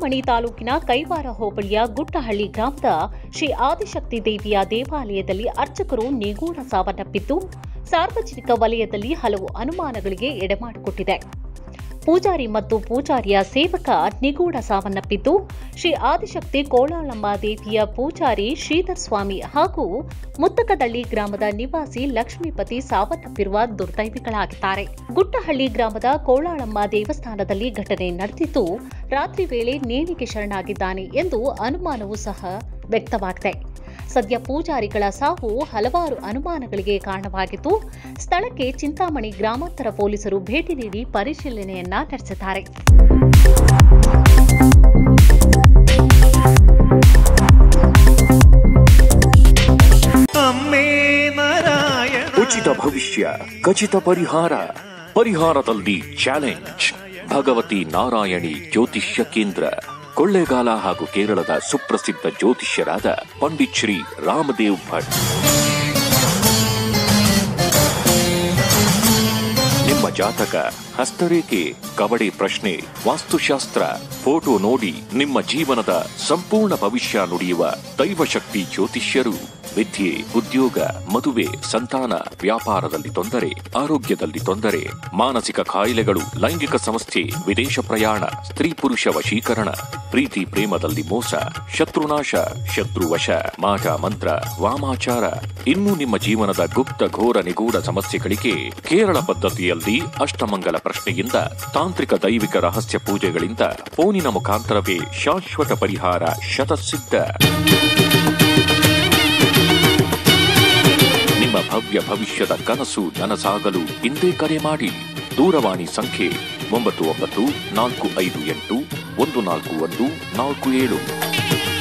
ಚಿಂತಾಮಣಿ ತಾಲೂಕಿನ ಕೈವಾರ ಹೋಬಳಿಯ ಗುಟ್ಟಹಳ್ಳಿ ಗ್ರಾಮದ ಶ್ರೀ ಆದಿಶಕ್ತಿ ದೇವಿಯ ದೇವಾಲಯದಲ್ಲಿ ಅರ್ಚಕರು ನಿಗೂಢ ಸಾವನ್ನಪ್ಪಿದ್ದು ಸಾರ್ವಜನಿಕ ವಲಯದಲ್ಲಿ ಹಲವು ಅನುಮಾನಗಳಿಗೆ ಎಡೆಮಾಡಿಕೊಟ್ಟಿದೆ ಪೂಜಾರಿ ಮತ್ತು ಪೂಜಾರಿಯ ಸೇವಕ ನಿಗೂಢ ಸಾವನ್ನಪ್ಪಿದ್ದು ಶ್ರೀ ಆದಿಶಕ್ತಿ ಕೋಳಾಳಮ್ಮ ದೇವಿಯ ಪೂಜಾರಿ ಶ್ರೀಧರ್ ಸ್ವಾಮಿ ಹಾಗೂ ಮುತ್ತಕದಳ್ಳಿ ಗ್ರಾಮದ ನಿವಾಸಿ ಲಕ್ಷ್ಮೀಪತಿ ಸಾವನ್ನಪ್ಪಿರುವ ದುರ್ದೈವಿಗಳಾಗಿದ್ದಾರೆ ಗುಟ್ಟಹಳ್ಳಿ ಗ್ರಾಮದ ಕೋಳಾಳಮ್ಮ ದೇವಸ್ಥಾನದಲ್ಲಿ ಘಟನೆ ನಡೆದಿದ್ದು ರಾತ್ರಿ ವೇಳೆ ನೇಣಿಗೆ ಶರಣಾಗಿದ್ದಾನೆ ಎಂದು ಅನುಮಾನವೂ ಸಹ ವ್ಯಕ್ತವಾಗಿದೆ ಸದ್ಯ ಪೂಜಾರಿಗಳ ಸಾವು ಹಲವಾರು ಅನುಮಾನಗಳಿಗೆ ಕಾರಣವಾಗಿದ್ದು ಸ್ಥಳಕ್ಕೆ ಚಿಂತಾಮಣಿ ಗ್ರಾಮಾಂತರ ಪೊಲೀಸರು ಭೇಟಿ ನೀಡಿ ಪರಿಶೀಲನೆಯನ್ನ ನಡೆಸಿದ್ದಾರೆ ಅಮ್ಮೇ ನಾರಾಯಣ ಉಚಿತ ಭವಿಷ್ಯ ಖಚಿತ ಪರಿಹಾರ ಪರಿಹಾರದಲ್ಲಿ ಚಾಲೆಂಜ್ ಭಗವತಿ ನಾರಾಯಣಿ ಜ್ಯೋತಿಷ್ಯ ಕೇಂದ್ರ ಕೊಳ್ಳೇಗಾಲ ಹಾಗೂ ಕೇರಳದ ಸುಪ್ರಸಿದ್ಧ ಜ್ಯೋತಿಷ್ಯರಾದ ಪಂಡಿತ್ ಶ್ರೀ ರಾಮದೇವ್ ಭಟ್ ನಿಮ್ಮ ಜಾತಕ ಹಸ್ತರೇಖೆ ಕಬಡ್ಡಿ ಪ್ರಶ್ನೆ ವಾಸ್ತುಶಾಸ್ತ್ರ ಫೋಟೋ ನೋಡಿ ನಿಮ್ಮ ಜೀವನದ ಸಂಪೂರ್ಣ ಭವಿಷ್ಯ ನುಡಿಯುವ ದೈವಶಕ್ತಿ ಜ್ಯೋತಿಷ್ಯರು ವಿದ್ಯೆ ಉದ್ಯೋಗ ಮದುವೆ ಸಂತಾನ ವ್ಯಾಪಾರದಲ್ಲಿ ತೊಂದರೆ ಆರೋಗ್ಯದಲ್ಲಿ ತೊಂದರೆ ಮಾನಸಿಕ ಕಾಯಿಲೆಗಳು ಲೈಂಗಿಕ ಸಮಸ್ಯೆ ವಿದೇಶ ಪ್ರಯಾಣ ಸ್ತ್ರೀ ಪುರುಷ ವಶೀಕರಣ ಪ್ರೀತಿ ಪ್ರೇಮದಲ್ಲಿ ಮೋಸ ಶತ್ರುನಾಶ ಶತ್ರುವಶ ಮಾಟ ಮಂತ್ರ ವಾಮಾಚಾರ ಇನ್ನು ನಿಮ್ಮ ಜೀವನದ ಗುಪ್ತ ಘೋರ ನಿಗೂಢ ಸಮಸ್ಯೆಗಳಿಗೆ ಕೇರಳ ಪದ್ಧತಿಯಲ್ಲಿ ಅಷ್ಟಮಂಗಲ ಪ್ರಶ್ನೆಯಿಂದ ತಾಂತ್ರಿಕ ದೈವಿಕ ರಹಸ್ಯ ಪೂಜೆಗಳಿಂದ ಫೋನಿನ ಮುಖಾಂತರವೇ ಶಾಶ್ವತ ಪರಿಹಾರ ಶತಸಿದ್ಧ ನಿಮ್ಮ ಭವ್ಯ ಭವಿಷ್ಯದ ಕನಸು ನನಸಾಗಲು ಇಂದೇ ಕರೆ ಮಾಡಿ ದೂರವಾಣಿ ಸಂಖ್ಯೆ ಒಂಬತ್ತು ಒಂಬತ್ತು ನಾಲ್ಕು ಐದು ಎಂಟು ಒಂದು ನಾಲ್ಕು ಒಂದು ನಾಲ್ಕು ಏಳು